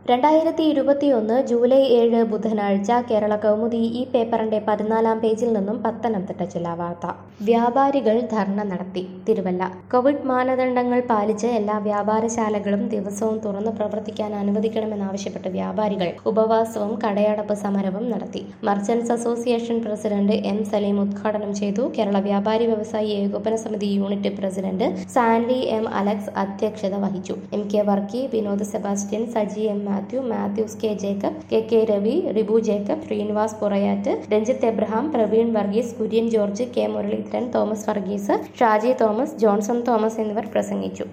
രണ്ടായിരത്തി ഇരുപത്തിയൊന്ന് ജൂലൈ ഏഴ് ബുധനാഴ്ച കേരള കൗമുദി ഈ പേപ്പറിന്റെ പതിനാലാം പേജിൽ നിന്നും പത്തനംതിട്ട ജില്ലാ വാർത്ത വ്യാപാരികൾ ധർണ നടത്തി തിരുവല്ല കോവിഡ് മാനദണ്ഡങ്ങൾ പാലിച്ച് എല്ലാ വ്യാപാരശാലകളും ദിവസവും തുറന്ന് പ്രവർത്തിക്കാൻ അനുവദിക്കണമെന്നാവശ്യപ്പെട്ട് വ്യാപാരികൾ ഉപവാസവും കടയടപ്പ് സമരവും നടത്തി merchants association president M Saleem ഉദ്ഘാടനം ചെയ്തു കേരള വ്യാപാരി വ്യവസായി ഏകോപന സമിതി unit president Sanly M Alex അധ്യക്ഷത വഹിച്ചു M K Varkey Vinod Sebastian Saji M Mathew Mathews K Jacob K K Ravi Ribu Jacob Srinivas Purayatt Ranjith Abraham Praveen Varghese Kurian George K Muralidharan Thomas Varghese Shaji Thomas Johnson Thomas എന്നിവർ പ്രസംഗിച്ചു